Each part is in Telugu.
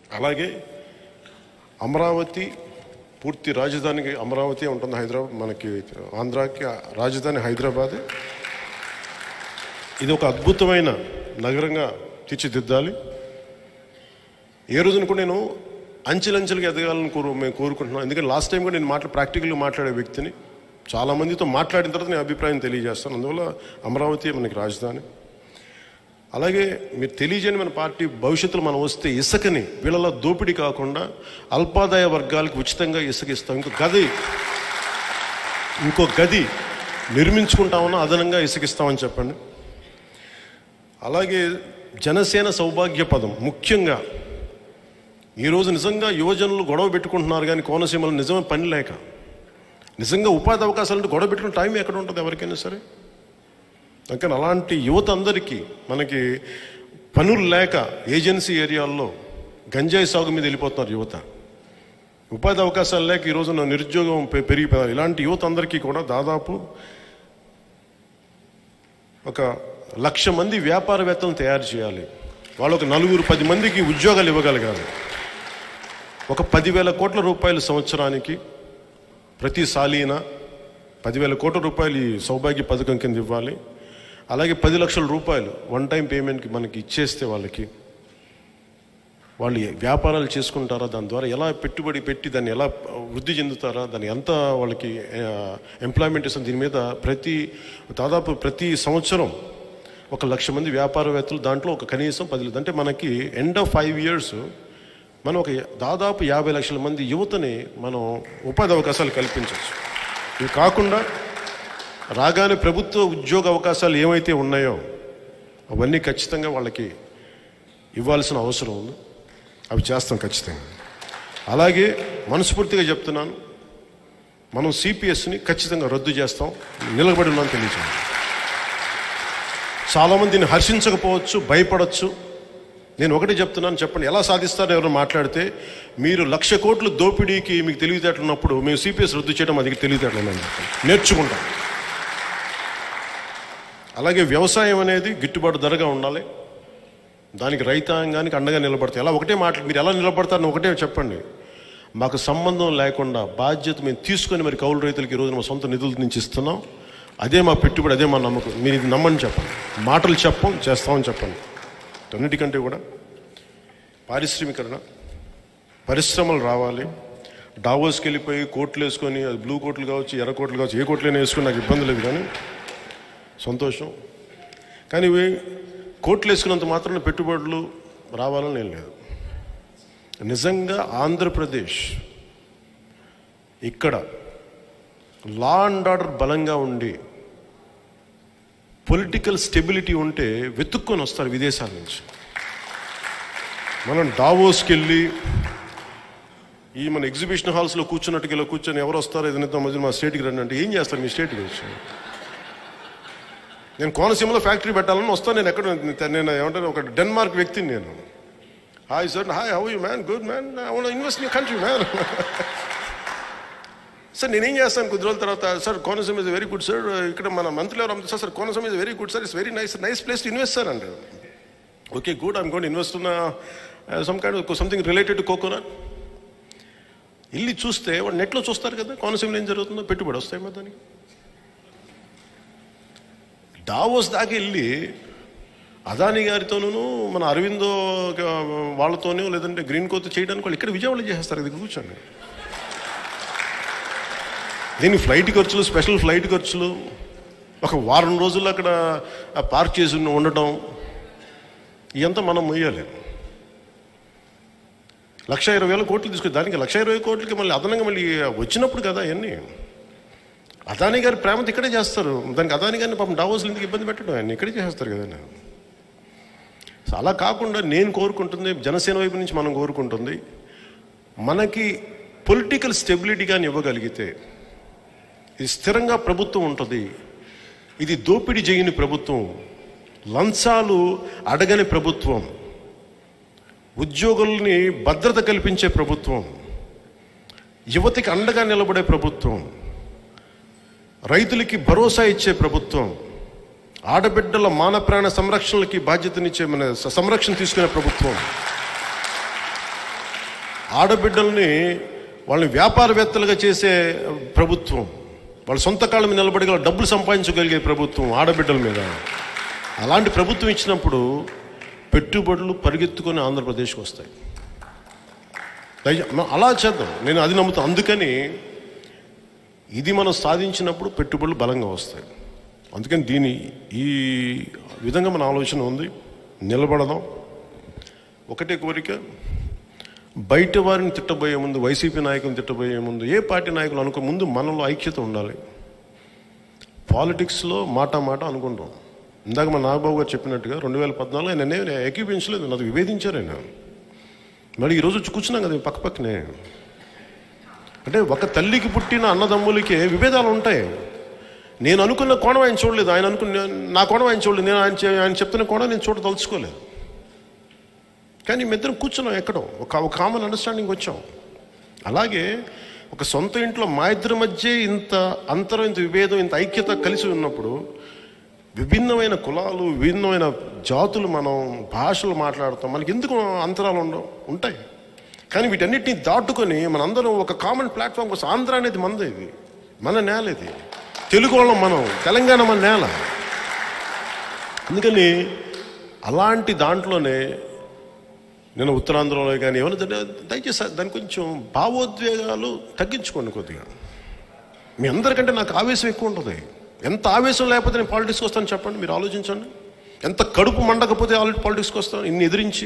అలాగే అమరావతి పూర్తి రాజధానికి అమరావతి ఉంటుంది హైదరాబాద్ మనకి ఆంధ్రాకి రాజధాని హైదరాబాద్ ఇది ఒక అద్భుతమైన నగరంగా తీర్చిదిద్దాలి ఏ రోజున కూడా నేను అంచెలంచెలుగా ఎదగాలని కోరు మేము కోరుకుంటున్నాం ఎందుకంటే లాస్ట్ టైం కూడా నేను మాట్లా ప్రాక్టికల్గా మాట్లాడే వ్యక్తిని చాలా మందితో మాట్లాడిన తర్వాత నేను అభిప్రాయం తెలియజేస్తాను అందువల్ల అమరావతి మనకి రాజధాని అలాగే మీరు తెలియజేయని మన పార్టీ భవిష్యత్తులో మనం వస్తే ఇసుకని వీళ్ళలో దోపిడీ కాకుండా అల్పాదాయ వర్గాలకు ఉచితంగా ఇసుక ఇస్తాం ఇంకో గది ఇంకో గది నిర్మించుకుంటామన్నా అదనంగా ఇసుకిస్తామని చెప్పండి అలాగే జనసేన సౌభాగ్య పదం ముఖ్యంగా ఈరోజు నిజంగా యువజనులు గొడవ పెట్టుకుంటున్నారు కానీ కోనసీమలో నిజమే పని లేక నిజంగా ఉపాధి అవకాశాలు అంటే గొడవ పెట్టుకునే టైం ఎక్కడ ఉంటుంది ఎవరికైనా సరే అందుకని అలాంటి యువత అందరికీ మనకి పనులు లేక ఏజెన్సీ ఏరియాల్లో గంజాయి సాగు మీద వెళ్ళిపోతున్నారు యువత ఉపాధి అవకాశాలు లేక ఈ రోజున నిరుద్యోగం పె- పెరిగిపోయారు ఇలాంటి యువత అందరికీ కూడా దాదాపు ఒక లక్ష మంది వ్యాపారవేత్తలను తయారు చేయాలి వాళ్ళు ఒక నలుగురు పది మందికి ఉద్యోగాలు ఇవ్వగలగాలి ఒక పదివేల కోట్ల రూపాయలు సంవత్సరానికి ప్రతి సాలీన పదివేల కోట్ల రూపాయలు ఈ సౌభాగ్య పథకం కింద ఇవ్వాలి అలాగే పది లక్షల రూపాయలు వన్ టైం పేమెంట్కి మనకి ఇచ్చేస్తే వాళ్ళకి వాళ్ళు వ్యాపారాలు చేసుకుంటారా దాని ద్వారా ఎలా పెట్టుబడి పెట్టి దాన్ని ఎలా వృద్ధి చెందుతారా దాన్ని ఎంత వాళ్ళకి ఎంప్లాయ్మెంట్ ఇస్తుంది దీని మీద ప్రతి దాదాపు ప్రతి సంవత్సరం ఒక లక్ష మంది వ్యాపారవేత్తలు దాంట్లో ఒక కనీసం పది అంటే మనకి ఎండ్ ఆఫ్ ఫైవ్ ఇయర్స్ మనం ఒక దాదాపు యాభై లక్షల మంది యువతని మనం ఉపాధి అవకాశాలు కల్పించవచ్చు ఇవి కాకుండా రాగానే ప్రభుత్వ ఉద్యోగ అవకాశాలు ఏమైతే ఉన్నాయో అవన్నీ ఖచ్చితంగా వాళ్ళకి ఇవ్వాల్సిన అవసరం ఉంది అవి చేస్తాం ఖచ్చితంగా అలాగే మనస్ఫూర్తిగా చెప్తున్నాను మనం సిపిఎస్ని ఖచ్చితంగా రద్దు చేస్తాం నిలబడి ఉన్నాం తెలియజేయండి చాలామంది దీన్ని హర్షించకపోవచ్చు భయపడవచ్చు నేను ఒకటి చెప్తున్నాను చెప్పండి ఎలా సాధిస్తారో ఎవరు మాట్లాడితే మీరు లక్ష కోట్లు దోపిడీకి మీకు తెలివితేటలు ఉన్నప్పుడు మేము సిపిఎస్ రద్దు చేయడం అది తెలివితేటలు ఉన్నాయని చెప్పండి నేర్చుకుంటాం అలాగే వ్యవసాయం అనేది గిట్టుబాటు ధరగా ఉండాలి దానికి రైతాంగానికి అండగా నిలబడతాయి ఎలా ఒకటే మాట మీరు ఎలా నిలబడతారని ఒకటే చెప్పండి మాకు సంబంధం లేకుండా బాధ్యత మేము తీసుకొని మరి కౌలు రైతులకి ఈరోజు మా సొంత నిధుల నుంచి ఇస్తున్నాం అదే మా పెట్టుబడి అదే మా నమ్మకం మీరు ఇది నమ్మని చెప్పండి మాటలు చెప్పం చేస్తామని చెప్పండి అన్నిటికంటే కూడా పారిశ్రామికరణ పరిశ్రమలు రావాలి డావోస్కి వెళ్ళిపోయి కోట్లు వేసుకొని అది బ్లూ కోట్లు కావచ్చు ఎర్ర కోట్లు కావచ్చు ఏ కోట్లైనా వేసుకొని నాకు ఇబ్బంది లేదు కానీ సంతోషం కానీ ఇవి కోట్లు వేసుకున్నంత మాత్రం పెట్టుబడులు రావాలని ఏం లేదు నిజంగా ఆంధ్రప్రదేశ్ ఇక్కడ లా అండ్ ఆర్డర్ బలంగా ఉండి పొలిటికల్ స్టెబిలిటీ ఉంటే వెతుక్కొని వస్తారు విదేశాల నుంచి మనం డావోస్కి వెళ్ళి ఈ మన ఎగ్జిబిషన్ హాల్స్లో కూర్చున్నట్టుగా ఇలా కూర్చొని ఎవరు వస్తారో ఏదైనా మధ్య మా స్టేట్కి రండి అంటే ఏం చేస్తారు మీ స్టేట్కి వచ్చి నేను కోనసీమలో ఫ్యాక్టరీ పెట్టాలని వస్తాను నేను ఎక్కడ నేను ఏమంటాను ఒక డెన్మార్క్ వ్యక్తిని నేను hi sir hi how you man good man I want invest in country man sir నేనేం చేస్తాను కొద్ది రోజుల తర్వాత sir Konaseema is very good sir ఇక్కడ మన మంత్రులు ఎవరు అమ్ముతారు sir Konaseema is very good sir it's very nice nice place to invest sir అండి okay good I'm gonna invest ఉన్న some kind something related to coconut వెళ్ళి చూస్తే వాడు నెట్లో చూస్తారు కదా కోనసీమలో ఏం జరుగుతుందో పెట్టుబడి వస్తాయి మరి దానికి డావోస్ దాకా వెళ్ళి అదాని గారితోనూ మన అరవిందో వాళ్ళతోనూ లేదంటే గ్రీన్ కోత్ చేయడానికి వాళ్ళు ఇక్కడ విజయవాడలో చేసేస్తారు ఇది కూర్చోండి దీని ఫ్లైట్ ఖర్చులు స్పెషల్ ఫ్లైట్ ఖర్చులు ఒక వారం రోజులు అక్కడ పార్క్ చేసి ఉన్న- ఉండటం ఇదంతా మనం మొయ్యాలి లక్ష ఇరవై వేల కోట్లు తీసుకుని దానికి లక్ష ఇరవై కోట్లకి మళ్ళీ అదనంగా మళ్ళీ వచ్చినప్పుడు కదా అవన్నీ అదాని గారి ప్రేమతో ఇక్కడే చేస్తారు దానికి అదాని గారిని పాపం డావోస్లు ఎందుకు ఇబ్బంది పెట్టడం ఆయన ఇక్కడే చేస్తారు కదా సో అలా కాకుండా నేను కోరుకుంటుంది జనసేన వైపు నుంచి మనం కోరుకుంటుంది మనకి పొలిటికల్ స్టెబిలిటీ కానీ ఇవ్వగలిగితే ఇది స్థిరంగా ప్రభుత్వం ఉంటుంది ఇది దోపిడీ చేయని ప్రభుత్వం లంచాలు అడగని ప్రభుత్వం ఉద్యోగుల్ని భద్రత కల్పించే ప్రభుత్వం యువతికి అండగా నిలబడే ప్రభుత్వం రైతులకి భరోసా ఇచ్చే ప్రభుత్వం ఆడబిడ్డల మాన ప్రాణ సంరక్షణలకి బాధ్యతనిచ్చే మన స- సంరక్షణ తీసుకునే ప్రభుత్వం ఆడబిడ్డల్ని వాళ్ళని వ్యాపారవేత్తలుగా చేసే ప్రభుత్వం వాళ్ళ సొంత కాళ్ళ మీద నిలబడి డబ్బులు సంపాదించగలిగే ప్రభుత్వం ఆడబిడ్డల మీద అలాంటి ప్రభుత్వం ఇచ్చినప్పుడు పెట్టుబడులు పరిగెత్తుకొని ఆంధ్రప్రదేశ్కి వస్తాయి దయ- మ- అలా చేద్దాం నేను అది నమ్ముతాను అందుకని ఇది మనం సాధించినప్పుడు పెట్టుబడులు బలంగా వస్తాయి అందుకని దీని ఈ విధంగా మన ఆలోచన ఉంది నిలబడదాం ఒకటే కోరిక బయట వారిని తిట్టబోయే ముందు వైసీపీ నాయకులను తిట్టబోయే ముందు ఏ పార్టీ నాయకులు అనుకో ముందు మనలో ఐక్యత ఉండాలి పాలిటిక్స్లో మాట మాట అనుకుంటాం ఇందాక మా నాగబాబు గారు చెప్పినట్టుగా రెండు వేల పద్నాలుగు ఆయన నేను ఏకీపించలేదు నాకు విభేదించారు ఆయన మరి ఈరోజు వచ్చి కూర్చున్నాం కదా పక్క పక్కనే అంటే ఒక తల్లికి పుట్టిన అన్నదమ్ములకి విభేదాలు ఉంటాయి నేను అనుకున్న కోణం ఆయన చూడలేదు ఆయన అనుకున్న నా కోణం ఆయన చూడలేదు నేను ఆయన చె- ఆయన చెప్తున్న కోణం నేను చూడ తలుచుకోలేదు కానీ మేమిద్దరం కూర్చున్నాం ఎక్కడో ఒక ఒక కామన్ అండర్స్టాండింగ్ వచ్చాం అలాగే ఒక సొంత ఇంట్లో మా ఇద్దరి మధ్య ఇంత అంతరం ఇంత విభేదం ఇంత ఐక్యత కలిసి ఉన్నప్పుడు విభిన్నమైన కులాలు విభిన్నమైన జాతులు మనం భాషలు మాట్లాడతాం మనకి ఎందుకు అంతరాలు ఉండవు ఉంటాయి కానీ వీటన్నిటిని దాటుకొని మనందరం ఒక కామన్ ప్లాట్ఫామ్ కోసం ఆంధ్ర అనేది మనది ఇది మన నేల ఇది తెలుగు వాళ్ళం మనం తెలంగాణ మన నేల అందుకని అలాంటి దాంట్లోనే నేను ఉత్తరాంధ్రలో కానీ ఏమైనా దాన్ని- దయచేసి దాని కొంచెం భావోద్వేగాలు తగ్గించుకోండి కొద్దిగా మీ అందరికంటే నాకు ఆవేశం ఎక్కువ ఉంటుంది ఎంత ఆవేశం లేకపోతే నేను పాలిటిక్స్కి వస్తాను చెప్పండి మీరు ఆలోచించండి ఎంత కడుపు మండకపోతే ఆల్రెడీ పాలిటిక్స్కి వస్తాను ఇన్ని ఎదిరించి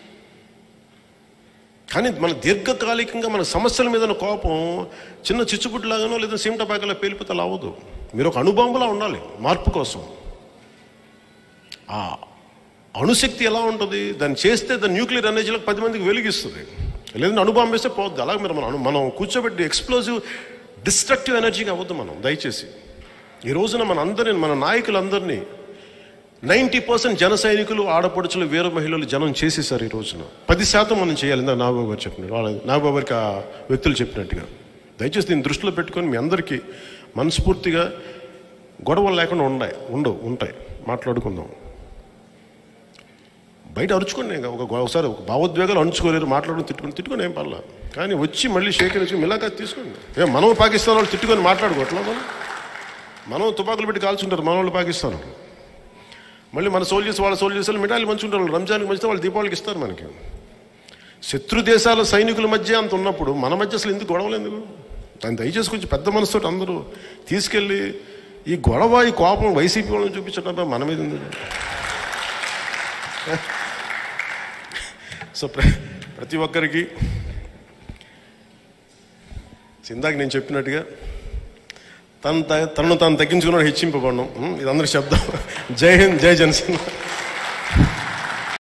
కానీ మన దీర్ఘకాలికంగా మన సమస్యల మీద ఉన్న కోపం చిన్న చిచ్చుబుడ్లాగానో లేదా సీమ్ టపాకలా పేలిపోతే అలా అవ్వదు మీరు ఒక అణుబాంబులా ఉండాలి మార్పు కోసం ఆ అణుశక్తి ఎలా ఉంటుంది దాన్ని చేస్తే దాని న్యూక్లియర్ ఎనర్జీలకు పది మందికి వెలిగిస్తుంది లేదంటే అణుబాంబు వేస్తే పోద్ది అలాగే మీరు మనం మనం కూర్చోబెట్టి ఎక్స్ప్లోజివ్ డిస్ట్రక్టివ్ ఎనర్జీగా అవ్వద్దు మనం దయచేసి ఈ రోజున మన అందరిని మన నాయకులందరినీ నైంటీ పర్సెంట్ జన సైనికులు ఆడపడుచులు వీర మహిళలు జనం చేసేసారు ఈ రోజున పది శాతం మనం చేయాలి ఇందాక నాగబాబు గారు చెప్పినట్టు వాళ్ళ నాగబాబు గారికి ఆ వ్యక్తులు చెప్పినట్టుగా దయచేసి దీన్ని దృష్టిలో పెట్టుకొని మీ అందరికీ మనస్ఫూర్తిగా గొడవలు లేకుండా ఉన్నాయి ఉండవు ఉంటాయి మాట్లాడుకుందాం బయట అరుచుకోండి ఇంకా ఒక ఒకసారి ఒక భావోద్వేగాలు అణుచుకోలేరు మాట్లాడుకుని తిట్టుకుని తిట్టుకుని ఏం పర్లా కానీ వచ్చి మళ్ళీ సేకరించి మిలాగా తీసుకోండి ఏ మనం పాకిస్తాన్ వాళ్ళు తిట్టుకొని మాట్లాడుకోవట్లా మనం మనం తుపాకులు పెట్టి కాల్చుంటారు మన వాళ్ళు పాకిస్తాన్ వాళ్ళు. మళ్ళీ మన సోల్జర్స్ వాళ్ళ సోల్జర్స్ మిఠాయిలు మంచుకుంటారు వాళ్ళు రంజాన్కి మంచితే వాళ్ళు దీపావళికి ఇస్తారు మనకి శత్రు దేశాల సైనికుల మధ్య అంత ఉన్నప్పుడు మన మధ్య అసలు ఎందుకు గొడవలు ఎందుకు దాన్ని దయచేసి కొంచెం పెద్ద మనసుతో అందరూ తీసుకెళ్ళి ఈ గొడవ ఈ కోపం వైసీపీ వాళ్ళని చూపించడం మన మీద ఎందుకు సో ప్ర ప్రతి ఒక్కరికి ఇందాక నేను చెప్పినట్టుగా తను త- తనను తాను తగ్గించుకున్నాడు హెచ్చింపబడడం ఉం, ఇది అందరి శబ్దం జై హింద్ జై జనసేన